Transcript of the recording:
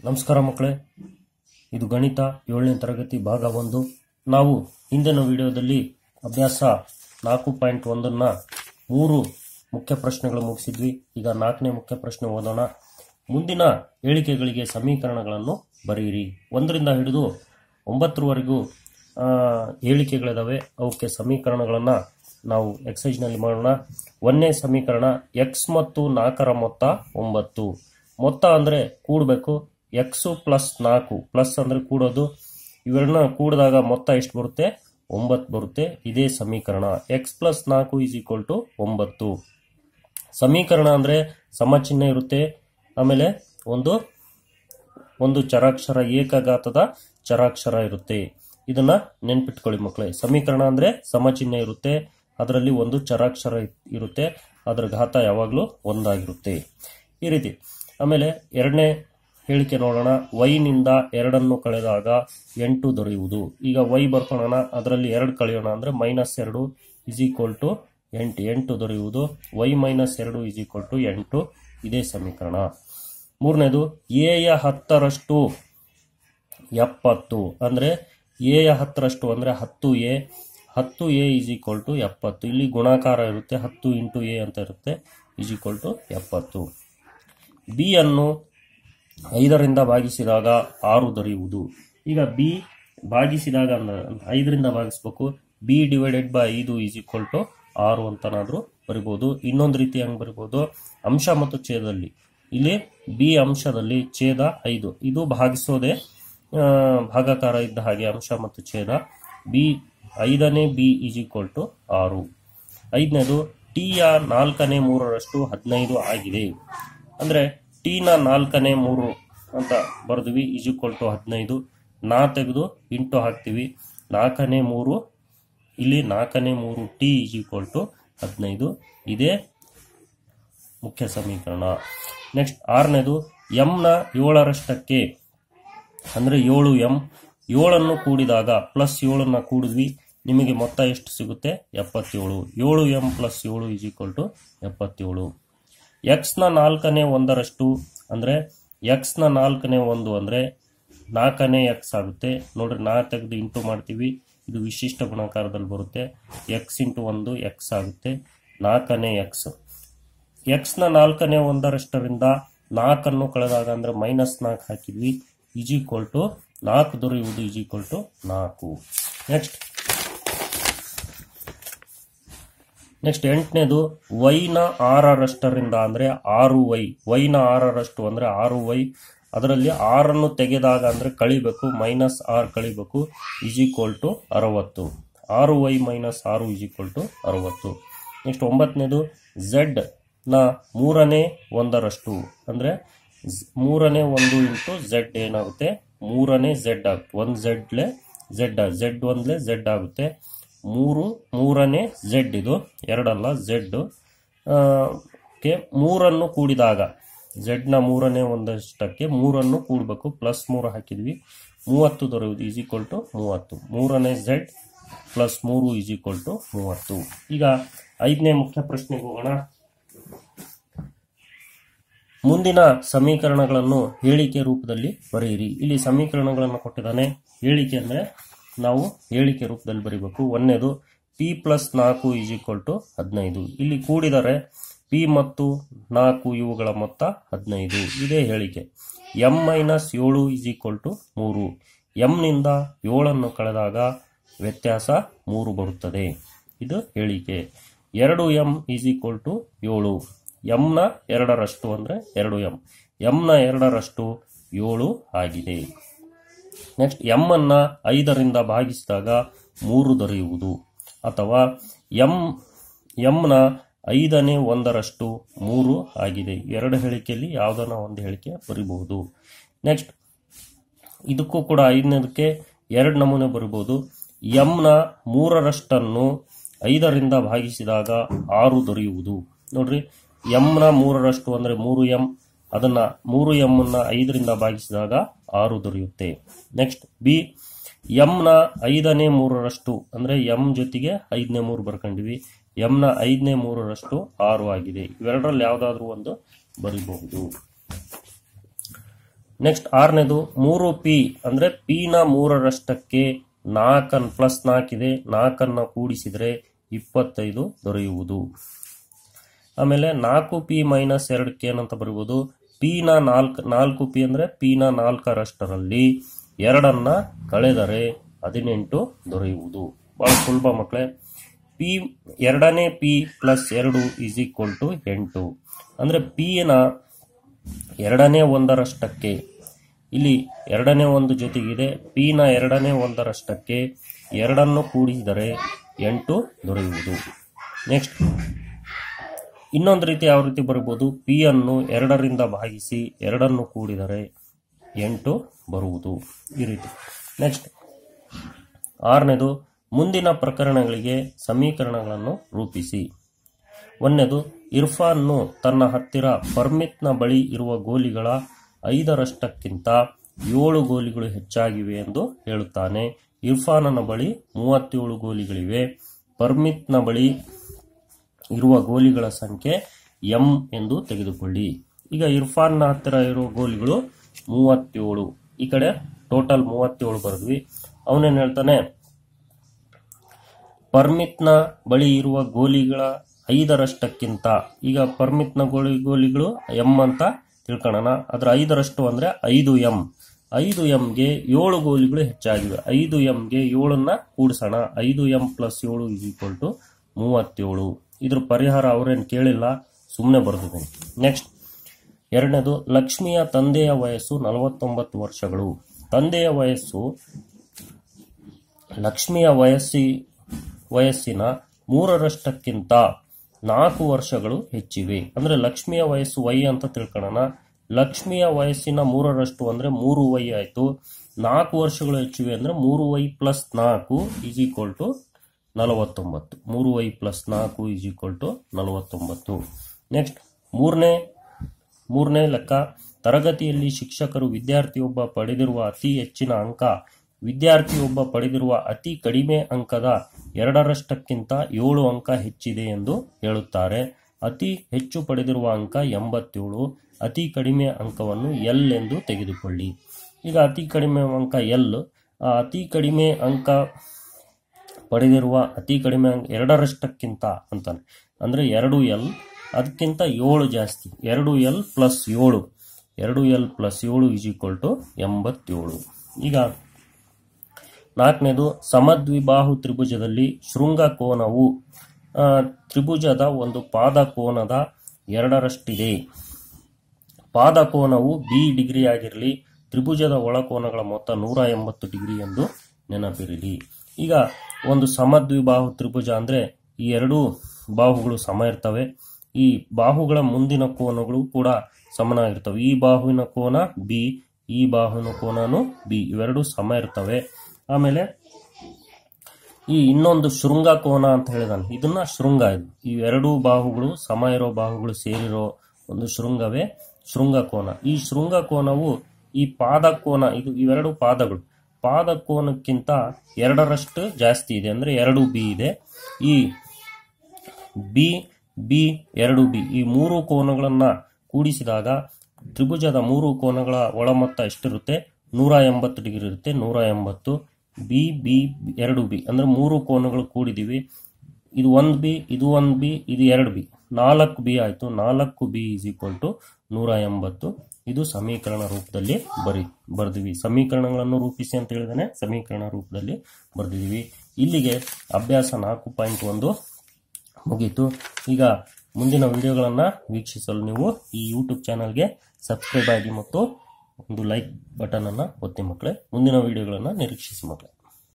ನಮಸ್ಕಾರ ಮಕ್ಕಳೇ ಇದು ಗಣಿತ ಏಳನೇ ತರಗತಿ ಭಾಗ ಒಂದು ನಾವು ಹಿಂದಿನ ವಿಡಿಯೋದಲ್ಲಿ ಅಭ್ಯಾಸ ನಾಲ್ಕು ಪಾಯಿಂಟ್ ಒಂದನ್ನು ಮೂರು ಮುಖ್ಯ ಪ್ರಶ್ನೆಗಳು ಮುಗಿಸಿದ್ವಿ ಈಗ ನಾಲ್ಕನೇ ಮುಖ್ಯ ಪ್ರಶ್ನೆ ಓದೋಣ ಮುಂದಿನ ಹೇಳಿಕೆಗಳಿಗೆ ಸಮೀಕರಣಗಳನ್ನು ಬರೆಯಿರಿ ಒಂದರಿಂದ ಹಿಡಿದು ಒಂಬತ್ತರವರೆಗೂ ಆ, ಹೇಳಿಕೆಗಳಿದಾವೆ ಅವಕ್ಕೆ ಸಮೀಕರಣಗಳನ್ನು ನಾವು ಎಕ್ಸೈಜ್ನಲ್ಲಿ ಮಾಡೋಣ ಒಂದನೇ ಸಮೀಕರಣ ಎಕ್ಸ್ ಮತ್ತು ನಾಲ್ಕರ ಮೊತ್ತ ಒಂಬತ್ತು ಮೊತ್ತ ಅಂದರೆ ಕೂಡಬೇಕು ಎಕ್ಸು ಪ್ಲಸ್ ನಾಲ್ಕು ಪ್ಲಸ್ ಅಂದರೆ ಕೂಡೋದು ಇವೆರಡನ್ನ ಕೂಡಿದಾಗ ಮೊತ್ತ ಎಷ್ಟು ಬರುತ್ತೆ ಒಂಬತ್ತು ಬರುತ್ತೆ ಇದೇ ಸಮೀಕರಣ ಎಕ್ಸ್ ಪ್ಲಸ್ ನಾಲ್ಕು ಈಸ್ ಈಕ್ವಲ್ ಟು ಒಂಬತ್ತು ಸಮೀಕರಣ ಅಂದರೆ ಸಮಚಿಹ್ನೆ ಇರುತ್ತೆ ಆಮೇಲೆ ಒಂದು ಒಂದು ಚರಾಕ್ಷರ ಏಕಘಾತದ ಚರಾಕ್ಷರ ಇರುತ್ತೆ ಇದನ್ನ ನೆನ್ಪಿಟ್ಕೊಳ್ಳಿ ಮಕ್ಕಳೇ ಸಮೀಕರಣ ಅಂದ್ರೆ ಸಮಚಿಹ್ನೆ ಇರುತ್ತೆ ಅದರಲ್ಲಿ ಒಂದು ಚರಾಕ್ಷರ ಇ- ಇರುತ್ತೆ ಅದರ ಘಾತ ಯಾವಾಗಲೂ ಒಂದಾಗಿರುತ್ತೆ ಈ ರೀತಿ ಆಮೇಲೆ ಎರಡನೇ ಹೇಳಿಕೆ ನೋಡೋಣ ವೈನಿಂದ ಎರಡನ್ನು ಕಳೆದಾಗ ಎಂಟು ದೊರೆಯುವುದು ಈಗ ವೈ ಬರ್ಕೊಳ್ಳೋಣ ಅದರಲ್ಲಿ ಎರಡು ಕಳೆಯೋಣ ಅಂದ್ರೆ ಮೈನಸ್ ಎರಡು ಇಸ್ ಈಕ್ವಲ್ ಟು ಎಂಟು ಎಂಟು ದೊರೆಯುವುದು ವೈ ಮೈನಸ್ ಎರಡು ಇಸ್ ಈಕ್ವಲ್ ಟು ಎಂಟು ಇದೇ ಸಮೀಕರಣ ಮೂರನೇದು ಎಯ ಹತ್ತರಷ್ಟು ಎಪ್ಪತ್ತು ಅಂದರೆ ಎಯ ಹತ್ತರಷ್ಟು ಅಂದರೆ ಹತ್ತು ಎ ಹತ್ತು ಎ ಇಸ್ ಈಕ್ವಲ್ ಟು ಎಪ್ಪತ್ತು ಇಲ್ಲಿ ಗುಣಾಕಾರ ಇರುತ್ತೆ ಹತ್ತು ಇಂಟು ಎ ಅಂತ ಇರುತ್ತೆ ಇಸ್ ಈಕ್ವಲ್ ಟು ಎಪ್ಪತ್ತು ಬಿ ಅನ್ನು ಐದರಿಂದ ಭಾಗಿಸಿದಾಗ ಆರು ದೊರೆಯುವುದು ಈಗ ಬಿ ಭಾಗಿಸಿದಾಗ ಅಂದ್ರೆ ಐದರಿಂದ ಭಾಗಿಸ್ಬೇಕು ಬಿ ಡಿವೈಡೆಡ್ ಬೈ ಐದು ಈಸ್ ಈಕ್ವಲ್ ಟು ಆರು ಅಂತನಾದರೂ ಬರಿಬೋದು ಇನ್ನೊಂದು ರೀತಿ ಹಂಗೆ ಬರಿಬೋದು ಅಂಶ ಮತ್ತು ಛೇದದಲ್ಲಿ ಇಲ್ಲಿ ಬಿ ಅಂಶದಲ್ಲಿ ಛೇದ ಐದು ಇದು ಭಾಗಿಸೋದೇ ಆ, ಭಾಗಾಕಾರ ಇದ್ದ ಹಾಗೆ ಅಂಶ ಮತ್ತು ಛೇದ ಬಿ ಐದನೇ ಬಿ ಈಸ್ ಈಕ್ವಲ್ ಟು ಆರು ಐದನೇದು ಟಿಯ ನಾಲ್ಕನೇ ಮೂರರಷ್ಟು ಹದಿನೈದು ಆಗಿದೆ ಅಂದರೆ ಟಿನ ನಾಲ್ಕನೇ ಮೂರು ಅಂತ ಬರೆದ್ವಿ ಈಸ್ ಈಕ್ವಲ್ ಟು ಹದಿನೈದು ನಾ ತೆಗೆದು ಇಂಟು ಹಾಕ್ತೀವಿ ನಾಲ್ಕನೇ ಮೂರು ಇಲ್ಲಿ ನಾಲ್ಕನೇ ಮೂರು ಟಿ ಈಸ್ ಈಕ್ವಲ್ ಟು ಹದಿನೈದು ಇದೇ ಮುಖ್ಯ ಸಮೀಕರಣ ನೆಕ್ಸ್ಟ್ ಆರನೇದು ಎಂನ ಏಳರಷ್ಟಕ್ಕೆ ಅಂದರೆ ಏಳು ಎಂ ಏಳನ್ನು ಕೂಡಿದಾಗ ಪ್ಲಸ್ ಏಳನ್ನು ಕೂಡಿದ್ವಿ ನಿಮಗೆ ಮೊತ್ತ ಎಷ್ಟು ಸಿಗುತ್ತೆ ಎಪ್ಪತ್ತೇಳು ಏಳು ಎಂ ಪ್ಲಸ್ ಏಳು ಈಸ್ ಈಕ್ವಲ್ ಟು ಎಪ್ಪತ್ತೇಳು ಎಕ್ಸ್ನ ನಾಲ್ಕನೇ ಒಂದರಷ್ಟು ಅಂದರೆ ಎಕ್ಸ್ನ ನಾಲ್ಕನೇ ಒಂದು ಅಂದರೆ ನಾಲ್ಕನೇ ಎಕ್ಸ್ ಆಗುತ್ತೆ ನೋಡ್ರಿ ನಾ ತೆಗೆದು ಇಂಟು ಮಾಡ್ತೀವಿ ಇದು ವಿಶಿಷ್ಟ ಗುಣಾಕಾರದಲ್ಲಿ ಬರುತ್ತೆ ಎಕ್ಸ್ ಇಂಟು ಒಂದು ಎಕ್ಸ್ ಆಗುತ್ತೆ ನಾಲ್ಕನೇ ಎಕ್ಸ್ ಎಕ್ಸ್ನ ನಾಲ್ಕನೇ ಒಂದರಷ್ಟರಿಂದ ನಾಲ್ಕನ್ನು ಕಳೆದಾಗ ಅಂದರೆ ಮೈನಸ್ ನಾಲ್ಕು ಹಾಕಿದ್ವಿ ಇಜ್ ಈಕ್ವಲ್ ಟು ನಾಲ್ಕು ದೊರೆಯುವುದು ಇಜ್ ಈಕ್ವಲ್ ಟು ನಾಲ್ಕು ನೆಕ್ಸ್ಟ್ ನೆಕ್ಸ್ಟ್ ಎಂಟನೇದು ವೈನ ಆರರಷ್ಟರಿಂದ ಅಂದರೆ ಆರು ವೈ ವೈನ ಆರರಷ್ಟು ಅಂದರೆ ಆರು ವೈ ಅದರಲ್ಲಿ ಆರನ್ನು ತೆಗೆದಾಗ ಅಂದರೆ ಕಳಿಬೇಕು ಮೈನಸ್ ಆರ್ ಕಳಿಬೇಕು ಇಸ್ ಈಕ್ವಲ್ ಟು ಅರವತ್ತು ಆರು ವೈ ಮೈನಸ್ ಆರು ಇಸ್ ಈಕ್ವಲ್ ಟು ಅರವತ್ತು ನೆಕ್ಸ್ಟ್ ಒಂಬತ್ತನೇದು ಝೆಡ್ ನ ಮೂರನೇ ಒಂದರಷ್ಟು ಅಂದರೆ ಮೂರನೇ ಒಂದು ಇಂಟು ಝೆಡ್ ಏನಾಗುತ್ತೆ ಮೂರನೇ ಝೆಡ್ ಆಗುತ್ತೆ ಒಂದು ಝೆಡ್ಲೆ ಝೆಡ್ ಝೆಡ್ ಒಂದ್ಲೆ ಝೆಡ್ ಆಗುತ್ತೆ ಮೂರು ಮೂರನೇ ಝೆಡ್ ಇದು ಎರಡಲ್ಲ ಝೆಡ್ ಕೆ ಮೂರನ್ನು ಕೂಡಿದಾಗ ಝೆಡ್ನ ಮೂರನೇ ಒಂದಷ್ಟಕ್ಕೆ ಮೂರನ್ನು ಕೂಡಬೇಕು ಪ್ಲಸ್ ಮೂರು ಹಾಕಿದ್ವಿ ಮೂವತ್ತು ದೊರೆಯುವುದು ಈಸ್ ಈಕ್ವಲ್ ಟು ಮೂವತ್ತು ಮೂರನೇ ಝೆಡ್ ಪ್ಲಸ್ ಮೂರು ಈಸ್ ಈಕ್ವಲ್ ಟು ಮೂವತ್ತು ಈಗ ಐದನೇ ಮುಖ್ಯ ಪ್ರಶ್ನೆಗೆ ಹೋಗೋಣ ಮುಂದಿನ ಸಮೀಕರಣಗಳನ್ನು ಹೇಳಿಕೆ ರೂಪದಲ್ಲಿ ಬರೆಯಿರಿ ಇಲ್ಲಿ ಸಮೀಕರಣಗಳನ್ನು ಕೊಟ್ಟಿದ್ದಾನೆ ಹೇಳಿಕೆ ಅಂದರೆ ನಾವು ಹೇಳಿಕೆ ರೂಪದಲ್ಲಿ ಬರೀಬೇಕು ಒಂದನೇದು ಪಿ ಪ್ಲಸ್ ನಾಲ್ಕು ಈಸ್ ಈಕ್ವಲ್ ಟು ಹದಿನೈದು ಇಲ್ಲಿ ಕೂಡಿದರೆ ಪಿ ಮತ್ತು ನಾಲ್ಕು ಇವುಗಳ ಮೊತ್ತ ಹದಿನೈದು ಇದೇ ಹೇಳಿಕೆ ಎಂ ಮೈನಸ್ ಏಳು ಈಸ್ ಈಕ್ವಲ್ ಟು ಮೂರು ಎಂನಿಂದ ಏಳನ್ನು ಕಳೆದಾಗ ವ್ಯತ್ಯಾಸ ಮೂರು ಬರುತ್ತದೆ ಇದು ಹೇಳಿಕೆ ಎರಡು ಎಂ ಈಸ್ ಈಕ್ವಲ್ ಟು ಏಳು ಎಂನ ಎರಡರಷ್ಟು ಅಂದರೆ ಎರಡು ಎಂ ಎಂನ ಎರಡರಷ್ಟು ಏಳು ಆಗಿದೆ ನೆಕ್ಸ್ಟ್ ಎಂ ಅನ್ನ ಐದರಿಂದ ಭಾಗಿಸಿದಾಗ ಮೂರು ದೊರೆಯುವುದು ಅಥವಾ ಎಂ ಎಂನ ಐದನೇ ಒಂದರಷ್ಟು ಮೂರು ಆಗಿದೆ ಎರಡು ಹೇಳಿಕೆಯಲ್ಲಿ ಯಾವುದನ್ನ ಒಂದು ಹೇಳಿಕೆ ಬರಿಬಹುದು ನೆಕ್ಸ್ಟ್ ಇದಕ್ಕೂ ಕೂಡ ಐದನೇದಕ್ಕೆ ಎರಡು ನಮೂನೆ ಬರಿಬೋದು ಎಂನ ಮೂರರಷ್ಟನ್ನು ಐದರಿಂದ ಭಾಗಿಸಿದಾಗ ಆರು ದೊರೆಯುವುದು ನೋಡ್ರಿ ಎಂನ ಮೂರರಷ್ಟು ಅಂದರೆ ಮೂರು ಎಂ ಅದನ್ನ ಮೂರು ಎಂ ಅನ್ನ ಐದರಿಂದ ಭಾಗಿಸಿದಾಗ ಆರು ದೊರೆಯುತ್ತೆ ನೆಕ್ಸ್ಟ್ ಬಿ ಎಂನ ಐದನೇ ಮೂರರಷ್ಟು ಅಂದರೆ ಎಂ ಜೊತೆಗೆ ಐದನೇ ಮೂರು ಬರ್ಕೊಂಡಿವಿ ಎಂನ ಐದನೇ ಮೂರರಷ್ಟು ಆರು ಆಗಿದೆ ಇವೆರಡರಲ್ಲಿ ಯಾವುದಾದ್ರೂ ಒಂದು ಬರಿಬಹುದು ನೆಕ್ಸ್ಟ್ ಆರನೇದು ಮೂರು ಪಿ ಅಂದ್ರೆ ಪಿ ನ ಮೂರರಷ್ಟಕ್ಕೆ ನಾಲ್ಕನ್ ಪ್ಲಸ್ ನಾಲ್ಕಿದೆ ನಾಲ್ಕನ್ನ ಕೂಡಿಸಿದ್ರೆ ಇಪ್ಪತ್ತೈದು ದೊರೆಯುವುದು ಆಮೇಲೆ ನಾಲ್ಕು ಪಿ ಮೈನಸ್ ಎರಡಕ್ಕೆ ಏನಂತ ಬರೀಬಹುದು ಪಿ ನ ನಾಲ್ಕು ನಾಲ್ಕು ಪಿ ಅಂದ್ರೆ ಪಿ ನ ನಾಲ್ಕರಷ್ಟರಲ್ಲಿ ಎರಡನ್ನ ಕಳೆದರೆ ಹದಿನೆಂಟು ದೊರೆಯುವುದು ಬಹಳ ಸುಲಭ ಮಕ್ಕಳೇ ಪಿ ಎರಡನೇ ಪಿ ಪ್ಲಸ್ ಎರಡು ಈಸ್ ಈಕ್ವಲ್ ಟು ಎಂಟು ಅಂದ್ರೆ ಪಿ ನ ಎರಡನೇ ಒಂದರಷ್ಟಕ್ಕೆ ಇಲ್ಲಿ ಎರಡನೇ ಒಂದು ಜೊತೆಗಿದೆ ಪಿ ನ ಎರಡನೇ ಒಂದರಷ್ಟಕ್ಕೆ ಎರಡನ್ನು ಕೂಡಿಸಿದರೆ ಎಂಟು ದೊರೆಯುವುದು ನೆಕ್ಸ್ಟ್ ಇನ್ನೊಂದು ರೀತಿ ಯಾವ ರೀತಿ ಬರಬಹುದು ಪಿ ಅನ್ನು ಎರಡರಿಂದ ಭಾಗಿಸಿ ಎರಡನ್ನು ಕೂಡಿದರೆ ಎಂಟು ಬರುವುದು ಈ ರೀತಿ ನೆಕ್ಸ್ಟ್ ಆರನೇದು ಮುಂದಿನ ಪ್ರಕರಣಗಳಿಗೆ ಸಮೀಕರಣಗಳನ್ನು ರೂಪಿಸಿ ಒಂದನೇದು ಇರ್ಫಾನ್ನು ತನ್ನ ಹತ್ತಿರ ಪರ್ಮಿತ್ನ ಬಳಿ ಇರುವ ಗೋಲಿಗಳ ಐದರಷ್ಟಕ್ಕಿಂತ ಏಳು ಗೋಲಿಗಳು ಹೆಚ್ಚಾಗಿವೆ ಎಂದು ಹೇಳುತ್ತಾನೆ ಇರ್ಫಾನನ ಬಳಿ ಮೂವತ್ತೇಳು ಗೋಲಿಗಳಿವೆ ಪರ್ಮಿತ್ನ ಬಳಿ ಇರುವ ಗೋಲಿಗಳ ಸಂಖ್ಯೆ ಎಂ ಎಂದು ತೆಗೆದುಕೊಳ್ಳಿ ಈಗ ಇರ್ಫಾನ್ನ ಹತ್ತಿರ ಇರುವ ಗೋಲಿಗಳು ಮೂವತ್ತೇಳು ಈ ಕಡೆ ಟೋಟಲ್ ಮೂವತ್ತೇಳು ಬರೆದ್ವಿ ಅವನೇನ್ ಹೇಳ್ತಾನೆ ಪರ್ಮಿತ್ನ ಬಳಿ ಇರುವ ಗೋಲಿಗಳ ಐದರಷ್ಟಕ್ಕಿಂತ ಈಗ ಪರ್ಮಿತ್ನ ಗೋಲಿ ಗೋಲಿಗಳು ಎಂ ಅಂತ ತಿಳ್ಕೊಳ್ಳೋಣ ಅದ್ರ ಐದರಷ್ಟು ಅಂದ್ರೆ ಐದು ಎಂ ಐದು ಎಂಗೆ ಏಳು ಗೋಲಿಗಳು ಹೆಚ್ಚಾಗಿವೆ ಐದು ಎಂಗೆ ಏಳನ್ನ ಕೂಡಿಸೋಣ ಐದು ಎಂ ಪ್ಲಸ್ ಏಳು ಇಸ್ ಈಕ್ವಲ್ ಟು ಮೂವತ್ತೇಳು ಇದ್ರ ಪರಿಹಾರ ಅವ್ರೇನು ಕೇಳಿಲ್ಲ ಸುಮ್ಮನೆ ಬರೆದಿದ್ದೀನಿ ನೆಕ್ಸ್ಟ್ ಎರಡನೇದು ಲಕ್ಷ್ಮಿಯ ತಂದೆಯ ವಯಸ್ಸು ನಲವತ್ತೊಂಬತ್ತು ವರ್ಷಗಳು ತಂದೆಯ ವಯಸ್ಸು ಲಕ್ಷ್ಮಿಯ ವಯಸ್ಸಿ ವಯಸ್ಸಿನ ಮೂರರಷ್ಟಕ್ಕಿಂತ ನಾಲ್ಕು ವರ್ಷಗಳು ಹೆಚ್ಚಿವೆ ಅಂದ್ರೆ ಲಕ್ಷ್ಮಿಯ ವಯಸ್ಸು ವೈ ಅಂತ ತಿಳ್ಕೊಳ್ಳೋಣ ಲಕ್ಷ್ಮಿಯ ವಯಸ್ಸಿನ ಮೂರರಷ್ಟು ಅಂದ್ರೆ ಮೂರು ವೈ ಆಯ್ತು ನಾಲ್ಕು ವರ್ಷಗಳು ಹೆಚ್ಚಿವೆ ಅಂದ್ರೆ ಮೂರು ವೈ ಪ್ಲಸ್ ನಾಲ್ಕು ಈಸ್ ಈಕ್ವಲ್ ಟು ನಲವತ್ತೊಂಬತ್ತು ಮೂರು ವೈ ಪ್ಲಸ್ ನಾಲ್ಕು ಈಸ್ ಈಕ್ವಲ್ ಟು ನಲವತ್ತೊಂಬತ್ತು ನೆಕ್ಸ್ಟ್ ಮೂರನೇ ಮೂರನೇ ಲೆಕ್ಕ ತರಗತಿಯಲ್ಲಿ ಶಿಕ್ಷಕರು ವಿದ್ಯಾರ್ಥಿಯೊಬ್ಬ ಪಡೆದಿರುವ ಅತಿ ಹೆಚ್ಚಿನ ಅಂಕ ವಿದ್ಯಾರ್ಥಿಯೊಬ್ಬ ಪಡೆದಿರುವ ಅತಿ ಕಡಿಮೆ ಅಂಕದ ಎರಡರಷ್ಟಕ್ಕಿಂತ ಏಳು ಅಂಕ ಹೆಚ್ಚಿದೆ ಎಂದು ಹೇಳುತ್ತಾರೆ ಅತಿ ಹೆಚ್ಚು ಪಡೆದಿರುವ ಅಂಕ ಎಂಬತ್ತೇಳು ಅತಿ ಕಡಿಮೆ ಅಂಕವನ್ನು ಎಲ್ ಎಂದು ತೆಗೆದುಕೊಳ್ಳಿ ಈಗ ಅತಿ ಕಡಿಮೆ ಅಂಕ ಎಲ್ ಆ ಅತಿ ಕಡಿಮೆ ಅಂಕ ಪಡೆದಿರುವ ಅತಿ ಕಡಿಮೆ ಅಂಕ ಎರಡರಷ್ಟಕ್ಕಿಂತ ಅಂತಾನೆ ಅಂದ್ರೆ ಎರಡು ಎಲ್ ಅದಕ್ಕಿಂತ ಏಳು ಜಾಸ್ತಿ ಎರಡು ಎಲ್ ಪ್ಲಸ್ ಏಳು ಎರಡು ಎಲ್ ಪ್ಲಸ್ ಏಳು ಇಸ್ ಈಕ್ವಲ್ ಟು ಎಂಬತ್ತೇಳು ಈಗ ನಾಲ್ಕನೇದು ಸಮದ್ವಿಬಾಹು ತ್ರಿಭುಜದಲ್ಲಿ ಶೃಂಗ ಕೋನವು ಆ, ತ್ರಿಭುಜದ ಒಂದು ಪಾದ ಕೋನದ ಎರಡರಷ್ಟಿದೆ ಪಾದ ಕೋನವು ಬಿ ಡಿಗ್ರಿ ಆಗಿರಲಿ ತ್ರಿಭುಜದ ಒಳಕೋನಗಳ ಮೊತ್ತ ನೂರ ಎಂಬತ್ತು ಡಿಗ್ರಿ ಎಂದು ನೆನಪಿರಲಿ ಈಗ ಒಂದು ಸಮದ್ವಿಬಾಹು ತ್ರಿಭುಜ ಅಂದ್ರೆ ಈ ಎರಡು ಬಾಹುಗಳು ಸಮ ಇರ್ತವೆ ಈ ಬಾಹುಗಳ ಮುಂದಿನ ಕೋನಗಳು ಕೂಡ ಸಮನಾಗಿರ್ತವೆ ಈ ಬಾಹುವಿನ ಕೋನ ಬಿ ಈ ಬಾಹುವಿನ ಕೋನನು ಬಿ ಇವೆರಡು ಸಮ ಇರ್ತವೆ ಆಮೇಲೆ ಈ ಇನ್ನೊಂದು ಶೃಂಗ ಕೋನ ಅಂತ ಹೇಳಿದಾನೆ ಇದನ್ನ ಶೃಂಗ ಇದು ಈ ಎರಡು ಬಾಹುಗಳು ಸಮ ಇರೋ ಬಾಹುಗಳು ಸೇರಿರೋ ಒಂದು ಶೃಂಗವೇ ಶೃಂಗ ಕೋನ ಈ ಶೃಂಗ ಕೋನವು ಈ ಪಾದ ಕೋನ ಇದು ಇವೆರಡು ಪಾದಗಳು ಪಾದ ಕೋನಕ್ಕಿಂತ ಎರಡರಷ್ಟು ಜಾಸ್ತಿ ಇದೆ ಅಂದ್ರೆ ಎರಡು ಬಿ ಇದೆ ಈ ಬಿ ಬಿ ಎರಡು ಬಿ ಈ ಮೂರು ಕೋನಗಳನ್ನ ಕೂಡಿಸಿದಾಗ ತ್ರಿಭುಜದ ಮೂರು ಕೋನಗಳ ಒಳಮೊತ್ತ ಎಷ್ಟಿರುತ್ತೆ ನೂರ ಎಂಬತ್ತು ಡಿಗ್ರಿ ಇರುತ್ತೆ ನೂರ ಎಂಬತ್ತು ಬಿ ಬಿ ಎರಡು ಬಿ ಅಂದ್ರೆ ಮೂರು ಕೋನಗಳು ಕೂಡಿದೀವಿ ಇದು ಒಂದು ಬಿ ಇದು ಒಂದು ಬಿ ಇದು ಎರಡು ಬಿ ನಾಲ್ಕು ಬಿ ಆಯ್ತು ನಾಲ್ಕು ಬಿ ಇಸ್ ಈಕ್ವಲ್ ಟು ನೂರ ಎಂಬತ್ತು ಇದು ಸಮೀಕರಣ ರೂಪದಲ್ಲಿ ಬರಿ ಬರ್ದಿವಿ ಸಮೀಕರಣಗಳನ್ನು ರೂಪಿಸಿ ಅಂತ ಹೇಳಿದಾನೆ ಸಮೀಕರಣ ರೂಪದಲ್ಲಿ ಬರ್ದಿದೀವಿ ಇಲ್ಲಿಗೆ ಅಭ್ಯಾಸ ನಾಲ್ಕು ಪಾಯಿಂಟ್ ಒಂದು ಮುಗೀತು ಈಗ ಮುಂದಿನ ವಿಡಿಯೋಗಳನ್ನು ವೀಕ್ಷಿಸಲು ನೀವು ಈ ಯೂಟ್ಯೂಬ್ ಚಾನಲ್ಗೆ ಸಬ್ಸ್ಕ್ರೈಬ್ ಆಗಿ ಮತ್ತು ಒಂದು ಲೈಕ್ ಬಟನ್ ಅನ್ನು ಒತ್ತಿ ಮಕ್ಕಳೇ ಮುಂದಿನ ವಿಡಿಯೋಗಳನ್ನು ನಿರೀಕ್ಷಿಸಿ ಮಕ್ಕಳೇ